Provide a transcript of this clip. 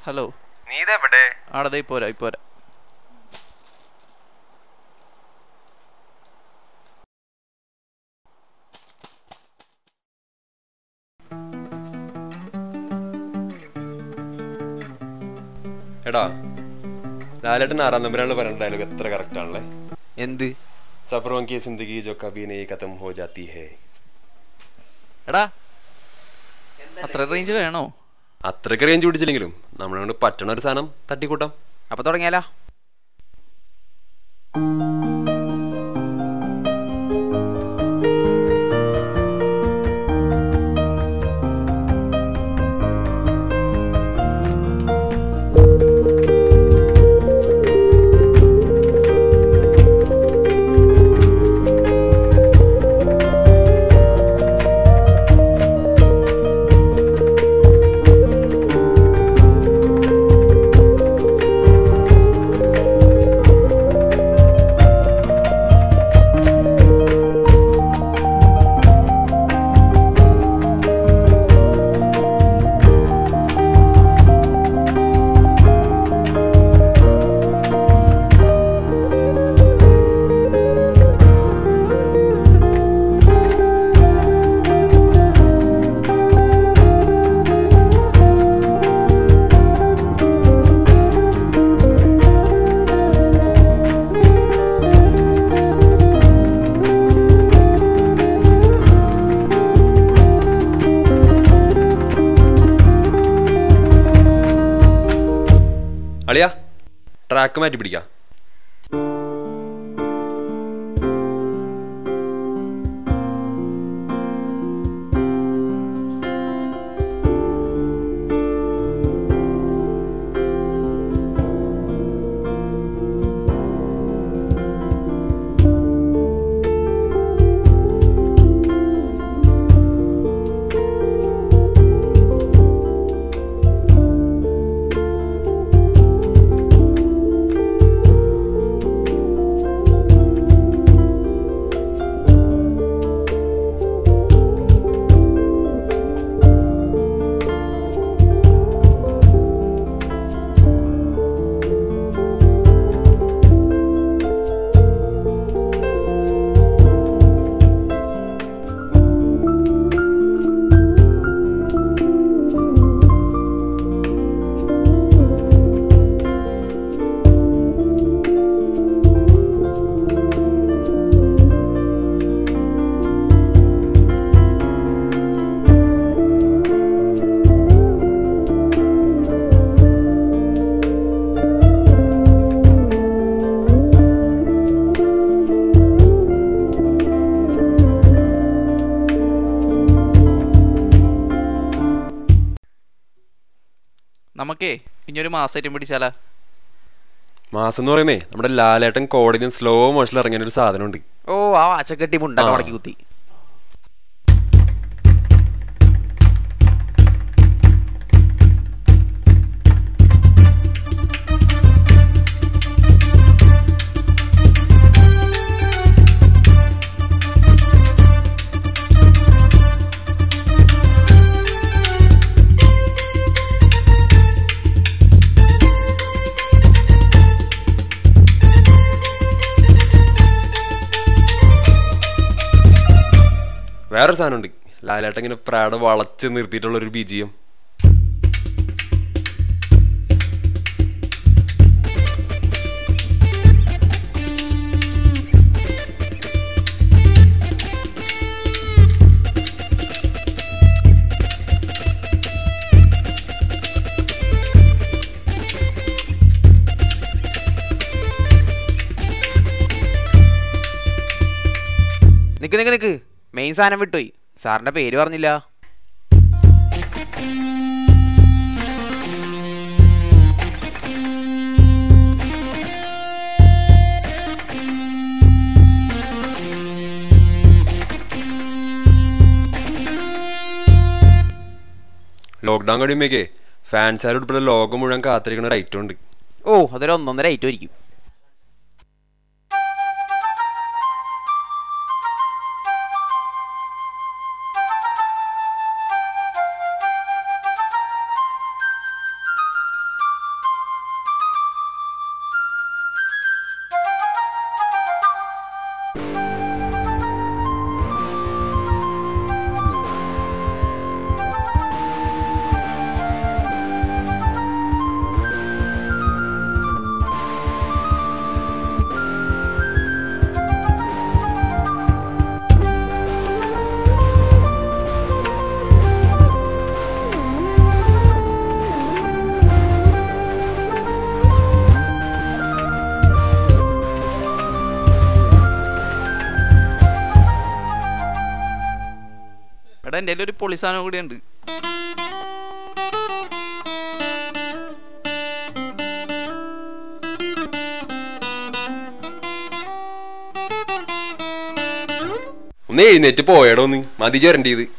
Hello നീ ഇതെവിടെ ആടെ ദേ ഇപ്പോരാ ഇപ്പോരാ എടാ ലാലേട്ടൻ ആറാം നമ്പരാണ് പറയുന്ന ഡയലോഗ് എത്ര കറക്റ്റ് ആണല്ലേ എന്ത് സഫറോं की जिंदगी जो कभी नहीं खत्म हो जाती है എടാ അത്ര റേഞ്ച് വേണോ അത്രയ്ക്ക് റേഞ്ച് പിടിച്ചില്ലെങ്കിലും നമ്മളെ കൊണ്ട് പറ്റണ ഒരു സാധനം തട്ടിക്കൂട്ടാം അപ്പൊ തുടങ്ങിയാലോ അളിയാ ട്രാക്ക് മാറ്റി പിടിക്കാം നമുക്കേ ഇനി ഒരു മാസമായിട്ടും പിടിച്ചാലാ മാസം എന്ന് പറയുന്നേ നമ്മുടെ ലാലേട്ടൻ കോടതിയും സ്ലോ മോഷനിൽ ഇറങ്ങിയ ഒരു സാധനമുണ്ട് ഓ ആ വാച്ചക്കെട്ടി മുണ്ടൊക്കെ ആ. മടക്കി കുത്തി വേറൊരു സാധനമുണ്ട് ലാലേട്ടൻ ഇങ്ങനെ പ്രാട് വളച്ച് നിർത്തിയിട്ടുള്ള ഒരു ബിജിയം നിക്ക് നിക്ക് നിക്ക് മെയിൻ സാധനം വിട്ടുപോയി സാറിന്റെ പേര് പറഞ്ഞില്ല ലോക്ക്ഡൗൺ കഴിയുമ്പോഴേക്കേ ഫാൻസാർ ഉൾപ്പെടെ ലോകം മുഴുവൻ കാത്തിരിക്കുന്ന ഒരു ഐറ്റം ഉണ്ട് ഓ അതൊരു ഒന്നൊന്നര ഐറ്റം ആയിരിക്കും എടാ എൻ്റെ ഒരു പൊളി സാധനം കൂടി ഉണ്ട് ഒന്ന് എഴുന്നേറ്റ് പോയടോ ഒന്ന് മതി ചേരണ്ടത്